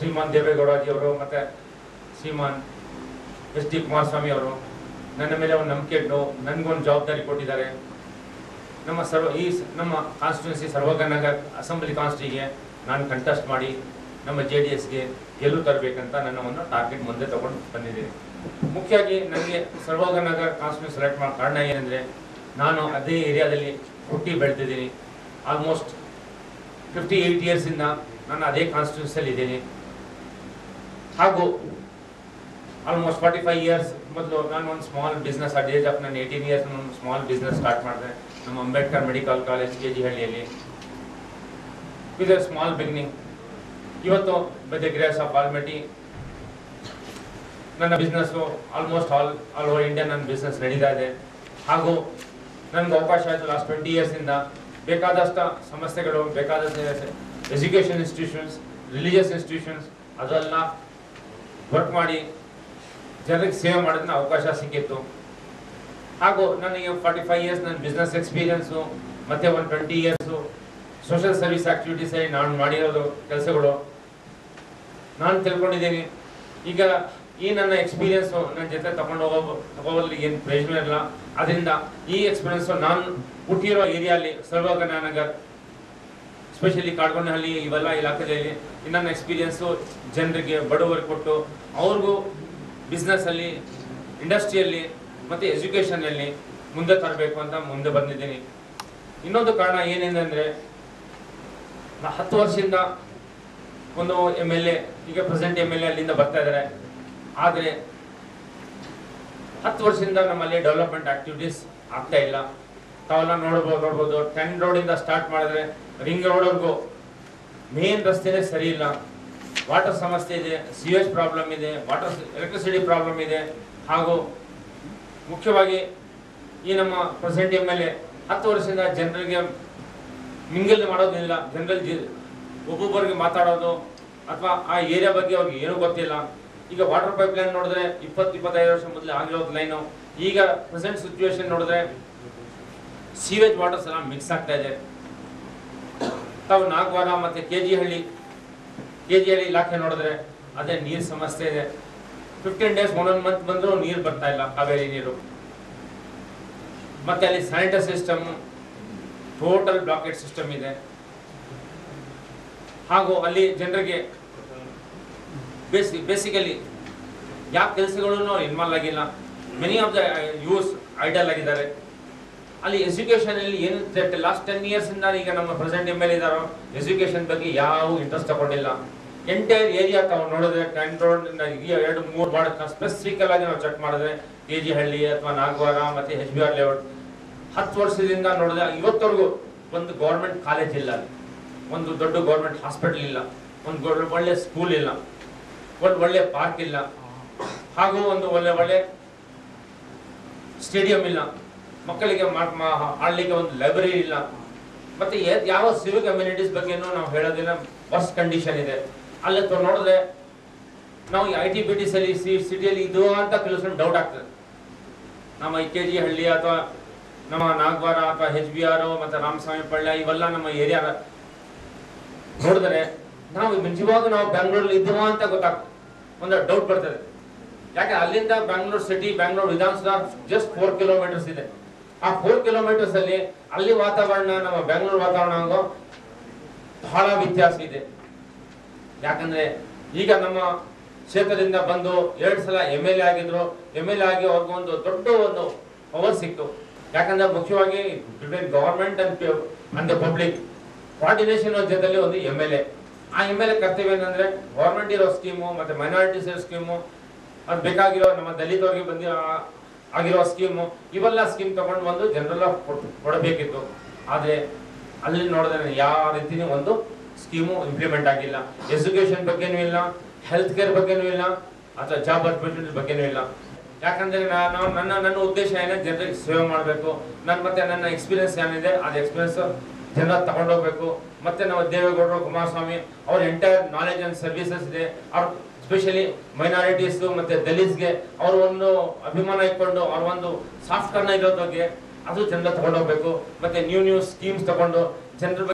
ಶ್ರೀಮಾನ್ ದೇವೇಗೌಡಜಿ ಅವರು ಮತ್ತೆ ಶ್ರೀಮಾನ್ S D Kumaraswamy ಅವರು ನನ್ನ ಮೇಲೆ ಒಂದು ನಂಬಿಕೆ ಇಟ್ಟು ನನಗೊಂದು ಜವಾಬ್ದಾರಿ ಕೊಟ್ಟಿದ್ದಾರೆ ನಮ್ಮ ಸರ್ವ ಈ ಸ- ನಮ್ಮ ಕಾನ್ಸ್ಟಿಟ್ಯೂನ್ಸಿ ಸರ್ವಗನಗರ್ ಅಸೆಂಬ್ಲಿ ಕಾನ್ಸ್ಟಿಗೆ ನಾನು ಕಂಟೆಸ್ಟ್ ಮಾಡಿ ನಮ್ಮ ಜೆ ಡಿ ಎಸ್ಗೆ ಗೆಲುವು ತರಬೇಕಂತ ನನ್ನ ಒಂದು ಟಾರ್ಗೆಟ್ ಮುಂದೆ ತಗೊಂಡು ಬಂದಿದ್ದೀನಿ ಮುಖ್ಯವಾಗಿ ನನಗೆ ಸರ್ವಗನಗರ್ ಕಾನ್ಸ್ಟಿಟ್ಯೂನ್ಸಿ ಸೆಲೆಕ್ಟ್ ಮಾಡೋ ಕಾರಣ ಏನಂದರೆ ನಾನು ಅದೇ ಏರಿಯಾದಲ್ಲಿ ಹುಟ್ಟಿ ಬೆಳೆದಿದ್ದೀನಿ ಆಲ್ಮೋಸ್ಟ್ ಫಿಫ್ಟಿ ಏಯ್ಟ್ ಇಯರ್ಸಿಂದ ನಾನು ಅದೇ ಕಾನ್ಸ್ಟಿಟ್ಯೂನ್ಸಿಯಲ್ಲಿ ಇದ್ದೀನಿ ಹಾಗೂ ಆಲ್ಮೋಸ್ಟ್ ಫಾರ್ಟಿ ಫೈವ್ ಇಯರ್ಸ್ ಮೊದಲು ನಾನು ಒಂದು small business at age of ನನ್ನ ಏಯ್ಟೀನ್ ಇಯರ್ಸ್ ಒಂದು ಸ್ಮಾಲ್ ಬಿಸ್ನೆಸ್ ಸ್ಟಾರ್ಟ್ ಮಾಡಿದೆ ನಮ್ಮ ಅಂಬೇಡ್ಕರ್ ಮೆಡಿಕಲ್ ಕಾಲೇಜ್ ಕೆ ಜಿ ಹಳ್ಳಿಯಲ್ಲಿ ವಿತ್ ಎ ಸ್ಮಾಲ್ ಬಿಗಿನಿಂಗ್ ಇವತ್ತು by the grace of almighty ನನ್ನ business almost all all over India ನನ್ನ ಬಿಸ್ನೆಸ್ ನಡೀತಾ ಇದೆ ಹಾಗೂ ನನಗೆ ಅವಕಾಶ ಆಯಿತು ಲಾಸ್ಟ್ ಟ್ವೆಂಟಿ ಇಯರ್ಸಿಂದ ಬೇಕಾದಷ್ಟು ಸಮಸ್ಯೆಗಳು ಬೇಕಾದಷ್ಟು ಎಜುಕೇಷನ್ ಇನ್ಸ್ಟಿಟ್ಯೂಷನ್ಸ್ ರಿಲಿಜಿಯಸ್ ಇನ್ಸ್ಟಿಟ್ಯೂಷನ್ಸ್ ಅದೆಲ್ಲ ವರ್ಕ್ ಮಾಡಿ ಜನರಿಗೆ ಸೇವೆ ಮಾಡೋದನ್ನ ಅವಕಾಶ ಸಿಕ್ಕಿತ್ತು ಹಾಗೂ ನನಗೆ ಫಾರ್ಟಿ ಫೈವ್ ಇಯರ್ಸ್ ನನ್ನ ಬಿಸ್ನೆಸ್ ಎಕ್ಸ್ಪೀರಿಯನ್ಸು ಮತ್ತೆ ಒಂದು ಟ್ವೆಂಟಿ ಇಯರ್ಸು ಸೋಷಿಯಲ್ ಸರ್ವಿಸ್ ಆಕ್ಟಿವಿಟೀಸಲ್ಲಿ ನಾನು ಮಾಡಿರೋದು ಕೆಲಸಗಳು ನಾನು ತಿಳ್ಕೊಂಡಿದ್ದೀನಿ ಈಗ ಈ ನನ್ನ ಎಕ್ಸ್ಪೀರಿಯನ್ಸು ನನ್ನ ಜೊತೆ ತಗೊಂಡು ಹೋಗೋ ತಗೋದ್ರಲ್ಲಿ ಏನು ಪ್ರಯೋಜನ ಇಲ್ಲ ಅದರಿಂದ ಈ ಎಕ್ಸ್ಪೀರಿಯನ್ಸು ನಾನು ಹುಟ್ಟಿರೋ ಏರಿಯಲ್ಲಿ ಸರ್ವಗನಾನಗರ್ ಸ್ಪೆಷಲಿ ಕಾಡ್ಗೊಂಡಹಳ್ಳಿ ಇವೆಲ್ಲ ಇಲಾಖೆಯಲ್ಲಿ ಈ ನನ್ನ ಎಕ್ಸ್ಪೀರಿಯನ್ಸು ಜನರಿಗೆ ಬಡವರಿಗೆ ಕೊಟ್ಟು ಅವ್ರಿಗೂ ಬಿಸ್ನೆಸ್ಸಲ್ಲಿ ಇಂಡಸ್ಟ್ರಿಯಲ್ಲಿ ಮತ್ತು ಎಜುಕೇಷನಲ್ಲಿ ಮುಂದೆ ತರಬೇಕು ಅಂತ ಮುಂದೆ ಬಂದಿದ್ದೀನಿ ಇನ್ನೊಂದು ಕಾರಣ ಏನೇನೆಂದರೆ ನಾ ಹತ್ತು ವರ್ಷದಿಂದ ಒಂದು ಎಮ್ ಎಲ್ ಎ ಈಗ ಪ್ರೆಸೆಂಟ್ ಎಮ್ ಎಲ್ ಎ ಅಲ್ಲಿಂದ ಬರ್ತಾ ಇದ್ದಾರೆ ಆದರೆ ಹತ್ತು ವರ್ಷದಿಂದ ನಮ್ಮಲ್ಲಿ ಡೆವಲಪ್ಮೆಂಟ್ ಆಕ್ಟಿವಿಟೀಸ್ ಆಗ್ತಾ ಇಲ್ಲ ತಾವೆಲ್ಲ ನೋಡ್ಬೋದು ನೋಡ್ಬೋದು ಟೆನ್ ರೋಡಿಂದ ಸ್ಟಾರ್ಟ್ ಮಾಡಿದ್ರೆ ರಿಂಗ್ ರೋಡ್ವರೆಗೂ ಮೇನ್ ರಸ್ತೆನೇ ಸರಿ ಇಲ್ಲ ವಾಟರ್ ಸಮಸ್ಯೆ ಇದೆ ಸಿವೇಜ್ ಪ್ರಾಬ್ಲಮ್ ಇದೆ ವಾಟರ್ ಎಲೆಕ್ಟ್ರಿಸಿಟಿ ಪ್ರಾಬ್ಲಮ್ ಇದೆ ಹಾಗೂ ಮುಖ್ಯವಾಗಿ ಈ ನಮ್ಮ ಪ್ರೆಸೆಂಟ್ ಎಮ್ ಎಲ್ ಎ ಹತ್ತು ವರ್ಷದಿಂದ ಜನರಿಗೆ ಮಿಂಗಲ್ ಮಾಡೋದಿಲ್ಲ ಜನರಲ್ ಜಿ ಒಬ್ಬೊಬ್ಬರಿಗೆ ಮಾತಾಡೋದು ಅಥವಾ ಆ ಏರಿಯಾ ಬಗ್ಗೆ ಅವ್ರಿಗೆ ಏನೂ ಗೊತ್ತಿಲ್ಲ ಈಗ ವಾಟರ್ ಪೈಪ್ ಲೈನ್ ನೋಡಿದ್ರೆ ಇಪ್ಪತ್ತು ಇಪ್ಪತ್ತೈದು ವರ್ಷ ಮೊದಲು ಆಗಿರೋದು ಲೈನು ಈಗ ಪ್ರೆಸೆಂಟ್ ಸಿಚುವೇಶನ್ ನೋಡಿದ್ರೆ ಸೀವೇಜ್ ವಾಟರ್ಸ್ ಎಲ್ಲ ಮಿಕ್ಸ್ ಆಗ್ತಾ ಇದೆ ತಾವು ನಾಗವಾರ ಮತ್ತೆ ಕೆ ಜಿ ಹಳ್ಳಿ ಕೆ ಜಿ ಹಳ್ಳಿ ಇಲಾಖೆ ನೋಡಿದ್ರೆ ಅದೇ ನೀರು ಸಮಸ್ಯೆ ಇದೆ ಫಿಫ್ಟೀನ್ ಡೇಸ್ ಒಂದೊಂದು ಮಂತ್ ಬಂದರೂ ನೀರು ಬರ್ತಾ ಇಲ್ಲ ಕಾವೇರಿ ನೀರು ಮತ್ತೆ ಅಲ್ಲಿ sanitary system total blanket system ಇದೆ ಹಾಗೂ ಅಲ್ಲಿ ಜನರಿಗೆ ಬೇಸಿ ಬೇಸಿಕಲಿ ಯಾವ ಕೆಲಸಗಳನ್ನು ಇನ್ವಾಲ್ವ್ ಆಗಿಲ್ಲ many of the youth idle ಆಗಿದ್ದಾರೆ ಅಲ್ಲಿ ಎಜುಕೇಶನ್ ಅಲ್ಲಿ ಏನು ಲಾಸ್ಟ್ ಟೆನ್ ಇಯರ್ಸ್ ಇಂದ ಈಗ ನಮ್ಮ ಪ್ರೆಸೆಂಟ್ ಎಮ್ ಎಲ್ ಇದಾರೋ ಎಜುಕೇಶನ್ ಬಗ್ಗೆ ಯಾವ ಇಂಟ್ರೆಸ್ಟ್ ತಗೊಂಡಿಲ್ಲ ಎಂಟೈರ್ ಏರಿಯಾ ತಾವು ನೋಡಿದ್ರೆ ಟೆನ್ ರೋಡ್ ಎರಡು ಮೂರು ವಾರ್ಡ್ ಸ್ಪೆಸಿಫಿಕಲ್ ಆಗಿ ನಾವು ಚೆಕ್ ಮಾಡಿದ್ರೆ ಕೆ ಜಿ ಹಳ್ಳಿ ಅಥವಾ ನಾಗವಾರ ಮತ್ತೆ ಎಚ್ ಬಿ ಆರ್ ಲೇಔಟ್ ಹತ್ತು ವರ್ಷದಿಂದ ನೋಡಿದ್ರೆ ಇವತ್ತವರೆಗೂ ಒಂದು ಗೌರ್ಮೆಂಟ್ ಕಾಲೇಜ್ ಇಲ್ಲ ಅಲ್ಲಿ. ಒಂದು ದೊಡ್ಡ ಗೌರ್ಮೆಂಟ್ ಹಾಸ್ಪಿಟಲ್ ಇಲ್ಲ ಒಂದು ಗೌರ್- ಒಳ್ಳೆ ಸ್ಕೂಲ್ ಇಲ್ಲ ಒಂದು ಒಳ್ಳೆ ಪಾರ್ಕ್ ಇಲ್ಲ ಹಾಗೂ ಒಂದು ಒಳ್ಳೆ ಒಳ್ಳೆ ಸ್ಟೇಡಿಯಂ ಇಲ್ಲ ಮಕ್ಕಳಿಗೆ ಮಾ- ಮಾ- ಆಡ್ಲಿಕ್ಕೆ ಒಂದು ಲೈಬ್ರರಿ ಇಲ್ಲ ಮತ್ತೆ ಯ- ಯಾವ ಸಿವಿಕ್ ಕಮ್ಯುನಿಟೀಸ್ ಬಗ್ಗೆನೂ ನಾವು ಹೇಳೋದಿಲ್ಲ ವರ್ಸ್ಟ್ ಕಂಡೀಷನ್ ಇದೆ ಅಲ್ಲಿ ತ- ನೋಡಿದ್ರೆ ನಾವು ಐ ಟಿ ಬಿ ಟಿ ಸಲ್ಲಿ ಸಿ ಸಿಟಿಯಲ್ಲಿ ಇದು ಅಂತ ಕೆಲಸ ಡೌಟ್ ಆಗ್ತದೆ ನಮ್ಮ ಈ ಕೆ ಜಿ ಹಳ್ಳಿ ಅಥವಾ ನಮ್ಮ ನಾಗವಾರ ಅಥವಾ ಹೆಚ್ ಬಿ ಆರ್ ಮತ್ತೆ ರಾಮಸ್ವಾಮಿ ಪಳ್ಳ ಇವೆಲ್ಲ ನಮ್ಮ ಏರಿಯಾ ನೋಡಿದ್ರೆ ನಾವು ನಿಜವಾಗ ನಾವು ಬೆಂಗಳೂರಲ್ಲಿ ಇದ್ದೀವ ಅಂತ ಗೊತ್ತಾಗ್ತದೆ ಒಂದು ಡೌಟ್ ಬರ್ತದೆ ಯಾಕೆ ಅಲ್ಲಿಂದ Bangalore city Bangalore Vidhana Soudha just four kilometres ಇದೆ ಆ ಫೋರ್ ಕಿಲೋಮೀಟರ್ಸ್ ಅಲ್ಲಿ ಅಲ್ಲಿ ವಾತಾವರಣ ನಮ್ಮ ಬೆಂಗಳೂರು ವಾತಾವರಣ ಹಂಗೋ ಬಹಳ ವ್ಯತ್ಯಾಸ ಇದೆ ಯಾಕಂದ್ರೆ ಈಗ ನಮ್ಮ ಕ್ಷೇತ್ರದಿಂದ ಬಂದು ಎರಡು ಸಲ ಎಮ್ ಎಲ್ ಎ ಆಗಿದ್ರು ಎಮ್ ಎಲ್ ಎ ಆಗಿ ಅವ್ರಿಗೂ ಒಂದು ದೊಡ್ಡ ಒಂದು ಪವರ್ ಸಿಕ್ತು ಯಾಕಂದ್ರೆ ಮುಖ್ಯವಾಗಿ between government and and the public coordination ಜೊತೆಲಿ ಒಂದು ಎಮ್ ಎಲ್ ಎ ಆ ಎಮ್ ಎಲ್ ಎ ಕರ್ತವ್ಯ ಏನಂದ್ರೆ ಗೌರ್ಮೆಂಟ್ ಇರೋ ಸ್ಕೀಮು ಮತ್ತೆ ಮೈನಾರಿಟೀಸ್ ಇರೋ ಸ್ಕೀಮು ಅದು ಬೇಕಾಗಿರೋ ನಮ್ಮ ದಲಿತರಿಗೆ ಬಂದಿ ಆ- ಆಗಿರೋ ಸ್ಕೀಮು ಇವೆಲ್ಲ ಸ್ಕೀಮ್ ತಗೊಂಡು ಬಂದು ಜನರೆಲ್ಲ ಕೊಡಬೇಕಿತ್ತು ಆದ್ರೆ ಅಲ್ಲಿ ನೋಡಿದ್ರೆ ಯಾವ ರೀತಿನೂ ಒಂದು ಸ್ಕೀಮು ಇಂಪ್ಲಿಮೆಂಟ್ ಆಗಿಲ್ಲ ಎಜುಕೇಶನ್ ಬಗ್ಗೆನೂ ಇಲ್ಲ ಹೆಲ್ತ್ ಕೇರ್ ಬಗ್ಗೆನೂ ಇಲ್ಲ ಅಥವಾ ಜಾಬ್ ಅಪರ್ಚುನಿಟಿ ಬಗ್ಗೆನೂ ಇಲ್ಲ ಯಾಕಂದ್ರೆ ನಾನು ನನ್ನ ನನ್ನ ಉದ್ದೇಶ ಏನೇ ಜನರಿಗೆ ಸೇವೆ ಮಾಡಬೇಕು ನನ್ನ ಮತ್ತೆ ನನ್ನ ಎಕ್ಸ್ಪೀರಿಯನ್ಸ್ ಏನಿದೆ ಅದು ಎಕ್ಸ್ಪೀರಿಯನ್ಸ್ ಜನರ ತಗೊಂಡೋಗ್ಬೇಕು ಮತ್ತೆ ನಾವು ದೇವೇಗೌಡರು ಕುಮಾರಸ್ವಾಮಿ ಅವ್ರ ಎಂಟೈರ್ ನಾಲೆಜ್ ಅಂಡ್ ಸರ್ವಿಸಸ್ ಇದೆ ಅವ್ರ ಸ್ಪೆಷಲಿ ಮೈನಾರಿಟೀಸ್ ಮತ್ತೆ ದಲಿತ್ಸ್ಗೆ ಅವ್ರ ಒಂದು ಅಭಿಮಾನ ಇಟ್ಕೊಂಡು ಅವ್ರ ಒಂದು ಸಾಫ್ಟ್ ಕಾರ್ನ ಇರೋದ್ರ ಬಗ್ಗೆ ಅದು ಜನರ ತಗೊಂಡೋಗ್ಬೇಕು ಮತ್ತೆ ನ್ಯೂ ನ್ಯೂ ಸ್ಕೀಮ್ಸ್ ತಗೊಂಡು ಜನರ